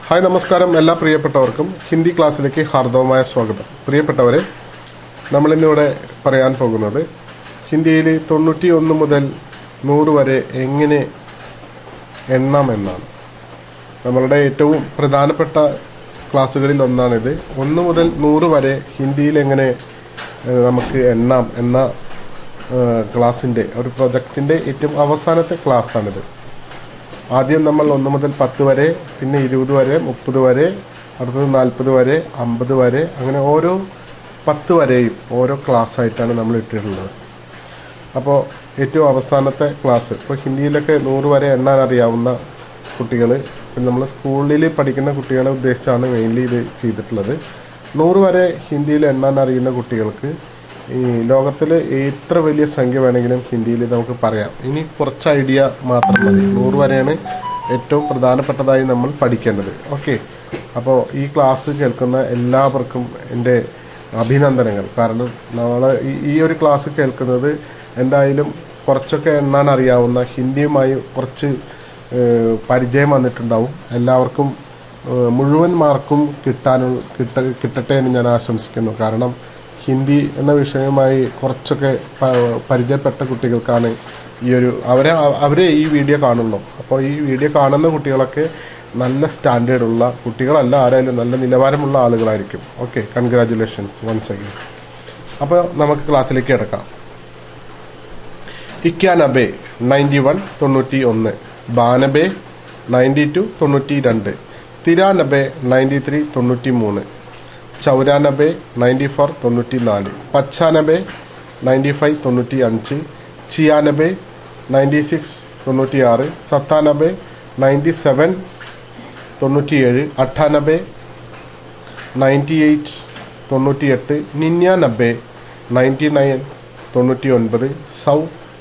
hi നമസ്കാരം എല്ലാ പ്രിയപ്പെട്ടവർക്കും ഹിന്ദി ക്ലാസ്സിലേക്ക് ഹാർദവമായ സ്വാഗതം പ്രിയപ്പെട്ടവരെ നമ്മളിന്നിവിടെ പറയാൻ പോകുന്നത് ഹിന്ദിയിൽ തൊണ്ണൂറ്റി ഒന്ന് മുതൽ നൂറ് വരെ എങ്ങനെ എണ്ണാം എന്നാണ് നമ്മളുടെ ഏറ്റവും പ്രധാനപ്പെട്ട ക്ലാസ്സുകളിൽ ഒന്നാണിത് ഒന്ന് മുതൽ നൂറ് വരെ ഹിന്ദിയിൽ എങ്ങനെ ഏഹ്, നമുക്ക് എണ്ണാം എന്ന ഏഹ്, ക്ലാസ്സിൻ്റെ ഒരു പ്രൊജക്റ്റിൻ്റെ ഏറ്റവും അവസാനത്തെ ക്ലാസ്സാണിത് ആദ്യം നമ്മൾ ഒന്ന് മുതൽ പത്ത് വരെ പിന്നെ ഇരുപത് വരെ മുപ്പത് വരെ അടുത്തത് നാൽപ്പത് വരെ അമ്പത് വരെ അങ്ങനെ ഓരോ പത്ത് വരെയും ഓരോ ക്ലാസ് ആയിട്ടാണ് നമ്മൾ ഇട്ടിട്ടുള്ളത് അപ്പോൾ ഏറ്റവും അവസാനത്തെ ക്ലാസ് ഇപ്പോൾ ഹിന്ദിയിലൊക്കെ നൂറ് വരെ എണ്ണാൻ അറിയാവുന്ന കുട്ടികൾ പിന്നെ നമ്മൾ സ്കൂളിൽ പഠിക്കുന്ന കുട്ടികളെ ഉദ്ദേശിച്ചാണ് മെയിൻലി ഇത് ചെയ്തിട്ടുള്ളത് നൂറ് വരെ ഹിന്ദിയിൽ എണ്ണാൻ അറിയുന്ന കുട്ടികൾക്ക് ഈ ലോകത്തിൽ എത്ര വലിയ സംഖ്യ വേണമെങ്കിലും ഹിന്ദിയിൽ നമുക്ക് പറയാം ഇനി കുറച്ച് ഐഡിയ മാത്രം മതി നൂറ് വരെയാണ് ഏറ്റവും പ്രധാനപ്പെട്ടതായി നമ്മൾ പഠിക്കേണ്ടത് ഓക്കെ അപ്പോൾ ഈ ക്ലാസ് കേൾക്കുന്ന എല്ലാവർക്കും എൻ്റെ അഭിനന്ദനങ്ങൾ കാരണം നമ്മൾ ഈ ഒരു ക്ലാസ് കേൾക്കുന്നത് എന്തായാലും കുറച്ചൊക്കെ എണ്ണാൻ അറിയാവുന്ന ഹിന്ദിയുമായി കുറച്ച് ഏഹ്, പരിചയം വന്നിട്ടുണ്ടാവും എല്ലാവർക്കും ഏഹ്, മുഴുവൻ മാർക്കും കിട്ടാൻ കിട്ട കിട്ടട്ടെ എന്ന് ഞാൻ ആശംസിക്കുന്നു കാരണം ഹിന്ദി എന്ന വിഷയവുമായി കുറച്ചൊക്കെ പ- പരിചയപ്പെട്ട കുട്ടികൾക്കാണ് ഈ ഒരു അവരെ അവരെ ഈ വീഡിയോ കാണുള്ളൂ അപ്പോൾ ഈ വീഡിയോ കാണുന്ന കുട്ടികളൊക്കെ നല്ല സ്റ്റാൻഡേർഡുള്ള കുട്ടികളല്ല ആരായാലും നല്ല നിലവാരമുള്ള ആളുകളായിരിക്കും ഓക്കെ കൺഗ്രാറ്റുലേഷൻസ് വൺസ് അഗൈൻ അപ്പോൾ നമുക്ക് ക്ലാസ്സിലേക്ക് കിടക്കാം ഇക്യാനബെ നയൻറ്റി വൺ തൊണ്ണൂറ്റി ഒന്ന് ബാനബെ നയൻറ്റി ടു തൊണ്ണൂറ്റി രണ്ട് തിരാനബെ നയൻറ്റി ത്രീ തൊണ്ണൂറ്റി മൂന്ന് ചൗരാനബെ നയൻറ്റി ഫോർ തൊണ്ണൂറ്റി നാല് പച്ചാനബെ നയൻറ്റി ഫൈവ് തൊണ്ണൂറ്റി അഞ്ച് ചിയാനബെ നയൻറ്റി സിക്സ് തൊണ്ണൂറ്റി ആറ് സത്താനബെ നയൻറ്റി സെവൻ തൊണ്ണൂറ്റിയേഴ് അട്ടാനബെ നയൻറ്റി എയ്റ്റ് തൊണ്ണൂറ്റിയെട്ട് നിന്യാനബെ നയൻറ്റി നയൻ തൊണ്ണൂറ്റി ഒൻപത് സൗ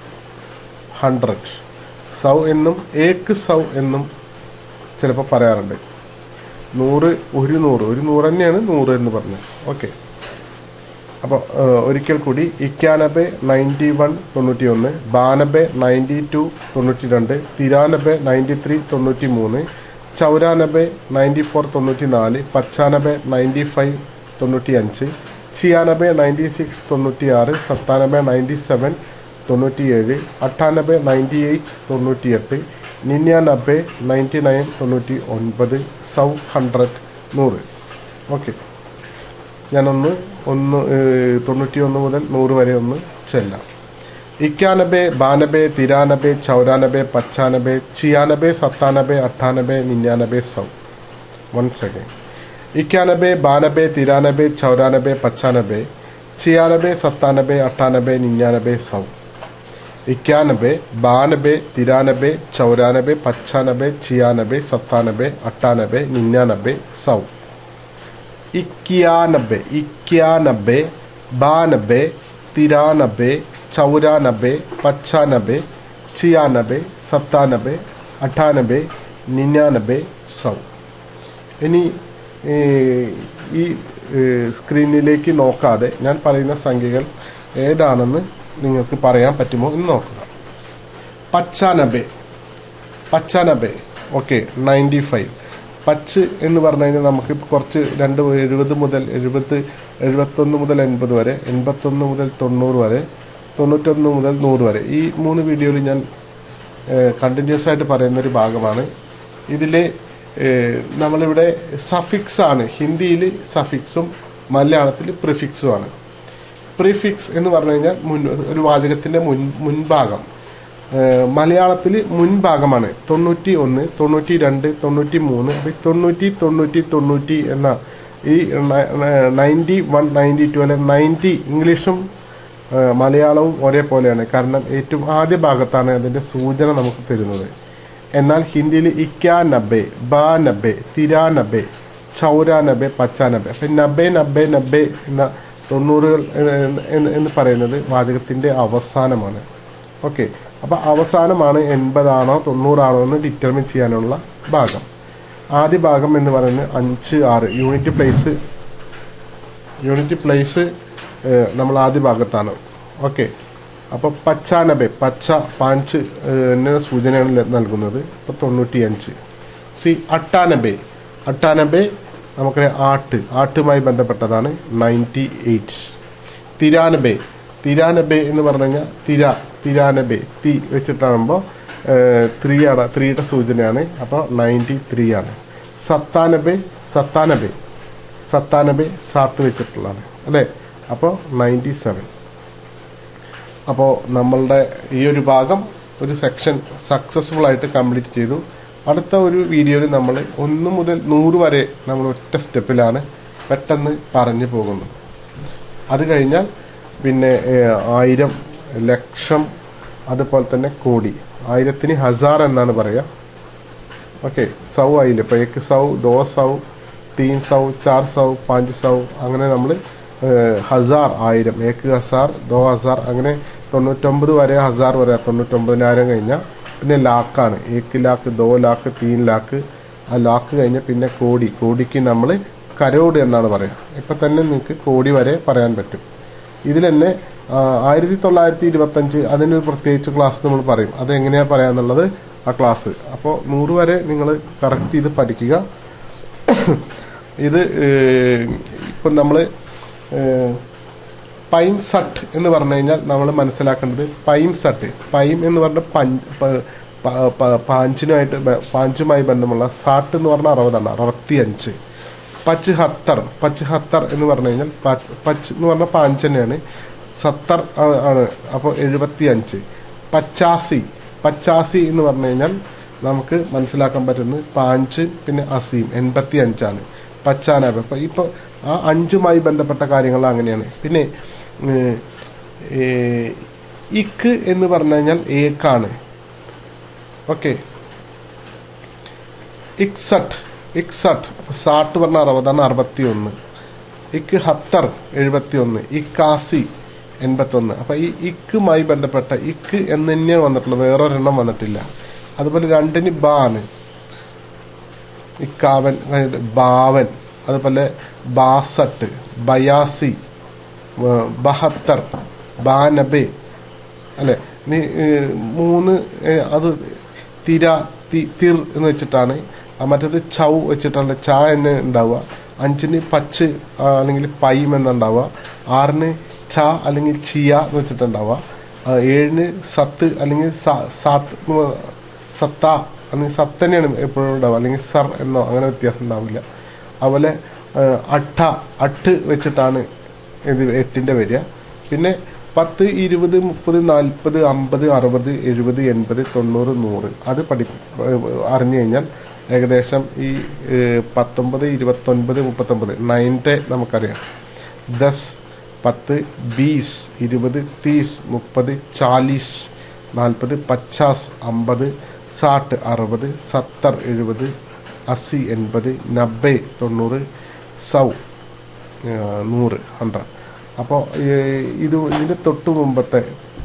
ഹൺഡ്രഡ് സൗ എന്നും ഏക്ക് സൗ എന്നും ചിലപ്പോൾ പറയാറുണ്ട് നൂറ് ഒരു നൂറ് ഒരു നൂറ് തന്നെയാണ് നൂറ് എന്ന് പറഞ്ഞത് ഓക്കെ അപ്പോൾ ഒരിക്കൽ കൂടി ഇക്യാനബെ നയൻറ്റി വൺ തൊണ്ണൂറ്റി ഒന്ന് ബാനബെ നയൻറ്റി ടു തൊണ്ണൂറ്റി രണ്ട് തിരാനബെ നയൻറ്റി ത്രീ തൊണ്ണൂറ്റി മൂന്ന് ചൗരാനബെ നയൻറ്റി ഫോർ തൊണ്ണൂറ്റി നാല് പച്ചാനബെ നയൻറ്റി ഫൈവ് തൊണ്ണൂറ്റി അഞ്ച് ചിയാനബെ നയൻറ്റി സിക്സ് തൊണ്ണൂറ്റി ആറ് സത്താനബെ നയൻറ്റി സെവൻ തൊണ്ണൂറ്റിയേഴ് അട്ടാനബെ നയൻറ്റി എയ്റ്റ് തൊണ്ണൂറ്റിയെട്ട് നിന്യാനബെ നയൻറ്റി നയൻ തൊണ്ണൂറ്റി ഒൻപത് സൗ ഹൺഡ്രഡ് നൂറ് ഓക്കെ ഞാനൊന്ന് ഒന്ന് ഏഹ്, തൊണ്ണൂറ്റി ഒന്ന് മുതൽ നൂറ് വരെ ഒന്ന് ചെല്ലാം ഇക്യാനബെ ബാനബെ തിരാനബെ ചൗരാനബെ പച്ചാനബെ ചിയാനബെ സത്താനബെ അട്ടാനബെ നിന്യാനബെ സൗ വൺ സെക്കൻഡ് ഇക്യാനബെ ബാനബെ തിരാനബെ ചൗരാനബെ പച്ചാനബെ ചിയാനബെ സത്താനബെ അട്ടാനബെ നിന്യാനബെ സൗ ഇക്യാനബെ ബാനബെ തിരാനബെ ചൗരാനബെ പച്ചാനബെ ചിയാനബെ സത്താനബെ അട്ടാനബെ നിന്യാനബെ സൗ ഇക്യാനബെ ഇക്യാനബെ ബാനബെ തിരാനബെ ചൗരാനബെ പച്ചാനബെ ചിയാനബെ സത്താനബെ അഠാനബെ നിന്യാനബെ സൗ ഇനി ഏഹ്, ഈ ഏഹ്, സ്ക്രീനിലേക്ക് നോക്കാതെ ഞാൻ പറയുന്ന സംഖ്യകൾ ഏതാണെന്ന് നിങ്ങൾക്ക് പറയാൻ പറ്റുമോ എന്ന് നോക്കുക പച്ചാനബെ പച്ചാനബെ ഓക്കെ നയൻറ്റി ഫൈവ് പച്ച് എന്ന് പറഞ്ഞു കഴിഞ്ഞാൽ നമുക്ക് കുറച്ച് രണ്ട് എഴുപത് മുതൽ എഴുപത് എഴുപത്തൊന്ന് മുതൽ എൺപത് വരെ എൺപത്തൊന്ന് മുതൽ തൊണ്ണൂറ് വരെ തൊണ്ണൂറ്റൊന്ന് മുതൽ നൂറ് വരെ ഈ മൂന്ന് വീഡിയോയിൽ ഞാൻ കണ്ടിന്യൂസ് ആയിട്ട് പറയുന്ന ഒരു ഭാഗമാണ് ഇതിൽ നമ്മളിവിടെ സഫിക്സ് ആണ് ഹിന്ദിയിൽ സഫിക്സും മലയാളത്തിൽ പ്രിഫിക്സും ആണ് പ്രിഫിക്സ് എന്ന് പറഞ്ഞു കഴിഞ്ഞാൽ മുൻ ഒരു വാചകത്തിൻ്റെ മുൻ മുൻഭാഗം മലയാളത്തിൽ മുൻഭാഗമാണ് തൊണ്ണൂറ്റി ഒന്ന് തൊണ്ണൂറ്റി രണ്ട് തൊണ്ണൂറ്റി മൂന്ന് അപ്പോൾ ഈ തൊണ്ണൂറ്റി തൊണ്ണൂറ്റി തൊണ്ണൂറ്റി എന്ന ഈ നയൻറ്റി വൺ നയൻറ്റി ടു അല്ലെ നയൻറ്റി ഇംഗ്ലീഷും ആ, മലയാളവും ഒരേപോലെയാണ് കാരണം ഏറ്റവും ആദ്യ ഭാഗത്താണ് അതിൻ്റെ സൂചന നമുക്ക് തരുന്നത് എന്നാൽ ഹിന്ദിയിൽ ഇക്യാനബെ ബാനബെ തിരാനബെ ചൗരാനബെ പച്ചാനബെ അപ്പം നബെ നബെ നബെ എന്ന തൊണ്ണൂറുകൾ എന്ന് എന്ന് എന്ന് പറയുന്നത് വാചകത്തിൻ്റെ അവസാനമാണ് ഓക്കെ അപ്പോൾ അവസാനമാണ് എൺപതാണോ തൊണ്ണൂറാണോ എന്ന് ഡിറ്റർമിൻ ചെയ്യാനുള്ള ഭാഗം ആദ്യ ഭാഗം എന്ന് പറയുന്നത് അഞ്ച് ആറ് യൂണിറ്റ് പ്ലേസ് യൂണിറ്റ് പ്ലേസ് നമ്മൾ ആദ്യ ഭാഗത്താണ് ഓക്കെ അപ്പോൾ പച്ചാനബെ പച്ച പാഞ്ച് ഏഹ്, എന്ന സൂചനയാണ് ല- നൽകുന്നത് ഇപ്പോൾ തൊണ്ണൂറ്റി അഞ്ച് സി അട്ടാനബെ അട്ടാനബെ നമുക്ക് ആട്ട് ആട്ടുമായി ബന്ധപ്പെട്ടതാണ് നയൻറ്റി എയ്റ്റ് തിരാനബെ തിരാനബെ എന്ന് പറഞ്ഞു കഴിഞ്ഞാൽ തിര തിരാനബെ തി വെച്ചിട്ടാകുമ്പോൾ ത്രീ ആണ് ത്രീയുടെ സൂചനയാണ് അപ്പോൾ നയൻറ്റി ത്രീ ആണ് സത്താനബെ സത്താനബെ സത്താനബെ സാത്ത് വെച്ചിട്ടുള്ളതാണ് അല്ലേ അപ്പോൾ നയൻറ്റി സെവൻ അപ്പോൾ നമ്മളുടെ ഈ ഒരു ഭാഗം ഒരു സെക്ഷൻ സക്സസ്ഫുൾ ആയിട്ട് കംപ്ലീറ്റ് ചെയ്തു അടുത്ത ഒരു വീഡിയോയിൽ നമ്മൾ ഒന്ന് മുതൽ നൂറ് വരെ നമ്മൾ ഒറ്റ സ്റ്റെപ്പിലാണ് പെട്ടെന്ന് പറഞ്ഞു പോകുന്നത് അത് കഴിഞ്ഞാൽ പിന്നെ ഏഹ്, ആയിരം ലക്ഷം അതുപോലെ തന്നെ കോടി ആയിരത്തിന് ഹസാർ എന്നാണ് പറയുക ഓക്കെ സൗ ആയില്ലേ ഇപ്പോൾ ഏക്ക് സൗ ദോ സൗ തീൻ സൗ ചാർ സൗ പാഞ്ച് സൗ അങ്ങനെ നമ്മൾ ഹസാർ ആയിരം ഏക്ക് ഹസാർ ദോ ഹസാർ അങ്ങനെ തൊണ്ണൂറ്റൊമ്പത് വരെ ഹസാർ വരെ തൊണ്ണൂറ്റൊമ്പതിനായിരം കഴിഞ്ഞാൽ പിന്നെ ലാക്കാണ് ഏക്ക് ലാക്ക് ദോ ലാക്ക് തീൻ ലാക്ക് ആ ലാക്ക് കഴിഞ്ഞാൽ പിന്നെ കോടി കോടിക്ക് നമ്മൾ കരോട് എന്നാണ് പറയുക ഇപ്പം തന്നെ നിങ്ങൾക്ക് കോടി വരെ പറയാൻ പറ്റും ഇതിൽ തന്നെ ആയിരത്തി തൊള്ളായിരത്തി ഇരുപത്തഞ്ച് അതിനൊരു പ്രത്യേകിച്ച് ക്ലാസ് നമ്മൾ പറയും അത് എങ്ങനെയാണ് പറയാന്നുള്ളത് ആ ക്ലാസ് അപ്പോൾ നൂറ് വരെ നിങ്ങൾ കറക്റ്റ് ചെയ്ത് പഠിക്കുക ഇത് ഏഹ്, ഇപ്പം നമ്മൾ പൈം സട്ട് എന്ന് പറഞ്ഞു കഴിഞ്ഞാൽ നമ്മൾ മനസ്സിലാക്കേണ്ടത് പൈം സട്ട് പൈം എന്ന് പറഞ്ഞ പഞ്ച് പ- പ- പ- പാഞ്ചിനുമായിട്ട് ബ- പാഞ്ചുമായി ബന്ധമുള്ള സാട്ട് എന്ന് പറഞ്ഞാൽ അറുപതാണ് അറുപത്തി അഞ്ച് പച്ച് ഹത്തർ പച്ച് ഹത്തർ എന്ന് പറഞ്ഞു കഴിഞ്ഞാൽ പച്ച് പച്ച് എന്ന് പറഞ്ഞാൽ പാഞ്ച് തന്നെയാണ് സത്തർ ആ- ആണ് അപ്പോൾ എഴുപത്തി അഞ്ച് പച്ചാസി പച്ചാസി എന്ന് പറഞ്ഞു കഴിഞ്ഞാൽ നമുക്ക് മനസ്സിലാക്കാൻ പറ്റുന്നത് പാഞ്ച് പിന്നെ അസീം എൺപത്തി അഞ്ചാണ് പച്ചാനാബ് അപ്പോൾ ഇപ്പോൾ ആ അഞ്ചുമായി ബന്ധപ്പെട്ട കാര്യങ്ങൾ അങ്ങനെയാണ് പിന്നെ ഏഹ്, ഏഹ്, ഇക്ക് എന്ന് പറഞ്ഞു കഴിഞ്ഞാൽ ഏക്കാണ് ഓക്കെ ഇക്സട്ട് ഇക്സട്ട് സാട്ട് പറഞ്ഞ അറുപതാണ് അറുപത്തി ഒന്ന് ഇക്ക് ഹത്തർ എഴുപത്തി ഒന്ന് ഇക്കാസി എൺപത്തൊന്ന് അപ്പം ഈ ഇക്കുമായി ബന്ധപ്പെട്ട ഇക്ക് എന്ന് തന്നെയാണ് വന്നിട്ടുള്ളത് വേറൊരെണ്ണം വന്നിട്ടില്ല അതുപോലെ രണ്ടിന് ബാണ് ഇക്കാവൻ അതായത് ബാവൻ അതുപോലെ ബാസട്ട് ബയാസി ഏഹ് ബഹത്തർ ബാനബെ അല്ലെ ഇനി ഏഹ് മൂന്ന് ഏഹ് അത് തിര തി തിർ എന്ന് വെച്ചിട്ടാണ് ആ മറ്റേത് ചൗ വെച്ചിട്ടാണ് ച എന്ന് ഉണ്ടാവുക അഞ്ചിന് പച്ച് ആ, അല്ലെങ്കിൽ പൈം എന്നുണ്ടാവുക ആറിന് ച അല്ലെങ്കിൽ ചിയ എന്ന് വെച്ചിട്ടുണ്ടാവുക ആ, ഏഴിന് സത്ത് അല്ലെങ്കിൽ സ- സാത്ത് എന്ന് പ- സത്ത അല്ലെങ്കിൽ സത്ത് തന്നെയാണ് എപ്പോഴും ഉണ്ടാവുക അല്ലെങ്കിൽ സർ എന്നോ അങ്ങനെ വ്യത്യാസം ഉണ്ടാവില്ല അതുപോലെ ആ, അട്ട അട്ട് വെച്ചിട്ടാണ് ഇത് എട്ടിൻ്റെ വരിക പിന്നെ പത്ത് ഇരുപത് മുപ്പത് നാൽപ്പത് അമ്പത് അറുപത് എഴുപത് എൺപത് തൊണ്ണൂറ് നൂറ് അത് പഠി അറിഞ്ഞു കഴിഞ്ഞാൽ ഏകദേശം ഈ ഏഹ്, പത്തൊമ്പത് ഇരുപത്തൊൻപത് മുപ്പത്തൊമ്പത് നയൻത്തെ നമുക്കറിയാം ദസ് പത്ത് ബീസ് ഇരുപത് തീസ് മുപ്പത് ചാലീസ് നാൽപ്പത് പച്ചാസ് അമ്പത് സാട്ട് അറുപത് സത്തർ എഴുപത് അസി എൺപത് നബ്ബെ തൊണ്ണൂറ് സൗ ഏഹ്, നൂറ് ഹൺഡ്രഡ് അപ്പോൾ ഇത് ഇതിൻ്റെ തൊട്ട് മുമ്പത്തെ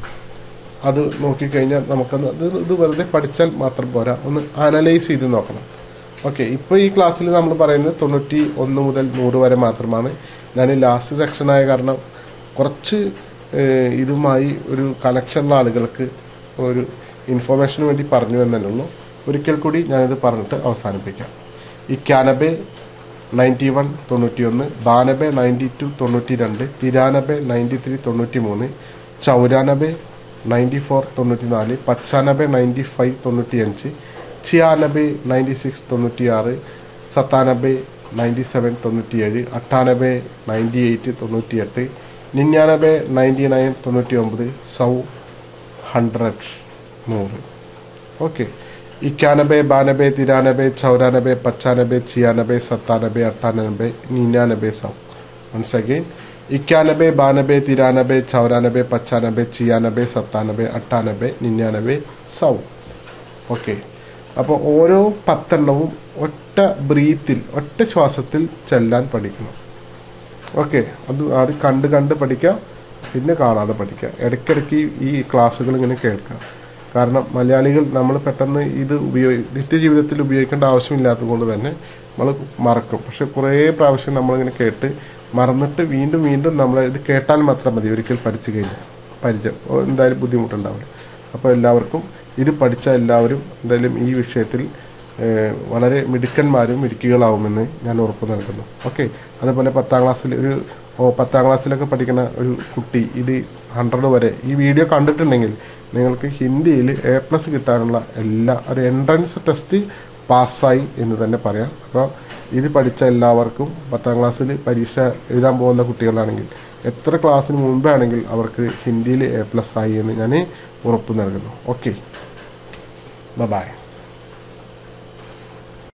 അത് നോക്കിക്കഴിഞ്ഞാൽ നമുക്കൊന്ന് ഇത് ഇത് വെറുതെ പഠിച്ചാൽ മാത്രം പോരാ ഒന്ന് അനലൈസ് ചെയ്ത് നോക്കണം ഓക്കെ ഇപ്പോൾ ഈ ക്ലാസ്സിൽ നമ്മൾ പറയുന്നത് തൊണ്ണൂറ്റി ഒന്ന് മുതൽ നൂറ് വരെ മാത്രമാണ് ഞാൻ ലാസ്റ്റ് സെക്ഷനായ കാരണം കുറച്ച് ഏഹ്, ഇതുമായി ഒരു കണക്ഷനുള്ള ആളുകൾക്ക് ഒരു ഇൻഫോർമേഷന് വേണ്ടി പറഞ്ഞു എന്നേ ഉള്ളൂ ഒരിക്കൽ കൂടി ഞാനിത് പറഞ്ഞിട്ട് അവസാനിപ്പിക്കാം ഈ ക്യാനബെ നയൻറ്റി വൺ തൊണ്ണൂറ്റി ഒന്ന് ബാനബെ നയൻറ്റി ടു തൊണ്ണൂറ്റി രണ്ട് തിരാനബെ നയൻറ്റി ത്രീ തൊണ്ണൂറ്റി മൂന്ന് ചൗരാനബെ നയൻറ്റി ഫോർ തൊണ്ണൂറ്റി നാല് പച്ചാനബെ നയൻറ്റി ഫൈവ് തൊണ്ണൂറ്റി അഞ്ച് ചിയാനബെ നയൻറ്റി സിക്സ് തൊണ്ണൂറ്റി ആറ് സത്താനബെ നയൻറ്റി സെവൻ തൊണ്ണൂറ്റി ഏഴ് അട്ടാനബെ നയൻറ്റി എയ്റ്റ് തൊണ്ണൂറ്റി എട്ട് നിന്യാനബെ നയൻറ്റി നയൻ തൊണ്ണൂറ്റി ഒമ്പത് സൗ ഹൺഡ്രഡ് നൂറ് ഓക്കെ ഇക്യാനബെ ബാനബെ തിരാനബെ ചൗരാനബെ പച്ചാനബെ ചിയാനബെ സത്താനബെ അട്ടാനബെ നിന്യാനബെ സൗ വൺസ് അഗെയിൻ ഇക്യാനബെ ബാനബെ തിരാനബെ ചൗരാനബെ പച്ചാനബെ ചിയാനബെ സത്താനബെ അട്ടാനബെ നിന്യാനബെ സൗ ഓക്കെ അപ്പോൾ ഓരോ പത്തെണ്ണവും ഒറ്റ ബ്രീത്തിൽ ഒറ്റ ശ്വാസത്തിൽ ചെല്ലാൻ പഠിക്കണം ഓക്കെ അത് അത് കണ്ട് കണ്ട് പഠിക്കുക പിന്നെ കാണാതെ പഠിക്കുക ഇടയ്ക്കിടയ്ക്ക് ഈ ക്ലാസ്സുകൾ ഇങ്ങനെ കേൾക്കുക കാരണം മലയാളികൾ നമ്മൾ പെട്ടെന്ന് ഇത് ഉപയോഗി നിത്യജീവിതത്തിൽ ഉപയോഗിക്കേണ്ട ആവശ്യമില്ലാത്തത് കൊണ്ട് തന്നെ നമ്മൾ മറക്കും പക്ഷെ കുറേ പ്രാവശ്യം നമ്മളിങ്ങനെ കേട്ട് മറന്നിട്ട് വീണ്ടും വീണ്ടും നമ്മൾ ഇത് കേട്ടാൽ മാത്രം മതി ഒരിക്കൽ പഠിച്ചു കഴിഞ്ഞാൽ പരിചയം ഓ, എന്തായാലും ബുദ്ധിമുട്ടുണ്ടാവില്ല അപ്പോൾ എല്ലാവർക്കും ഇത് പഠിച്ച എല്ലാവരും എന്തായാലും ഈ വിഷയത്തിൽ ഏഹ്, വളരെ മിടുക്കന്മാരും മിടുക്കികളാവുമെന്ന് ഞാൻ ഉറപ്പ് നൽകുന്നു ഓക്കെ അതുപോലെ പത്താം ക്ലാസ്സിൽ ഒരു ഓ പത്താം ക്ലാസ്സിലൊക്കെ പഠിക്കുന്ന ഒരു കുട്ടി ഇത് ഹൺഡ്രഡ് വരെ ഈ വീഡിയോ കണ്ടിട്ടുണ്ടെങ്കിൽ നിങ്ങൾക്ക് ഹിന്ദിയിൽ എ പ്ലസ് കിട്ടാനുള്ള എല്ലാ ഒരു എൻട്രൻസ് ടെസ്റ്റ് പാസ്സായി എന്ന് തന്നെ പറയാം അപ്പോൾ ഇത് പഠിച്ച എല്ലാവർക്കും പത്താം ക്ലാസ്സിൽ പരീക്ഷ എഴുതാൻ പോകുന്ന കുട്ടികളാണെങ്കിൽ എത്ര ക്ലാസ്സിന് മുമ്പേ ആണെങ്കിൽ അവർക്ക് ഹിന്ദിയിൽ എ പ്ലസ് ആയി എന്ന് ഞാൻ ഉറപ്പ് നൽകുന്നു ഓക്കെ ബൈ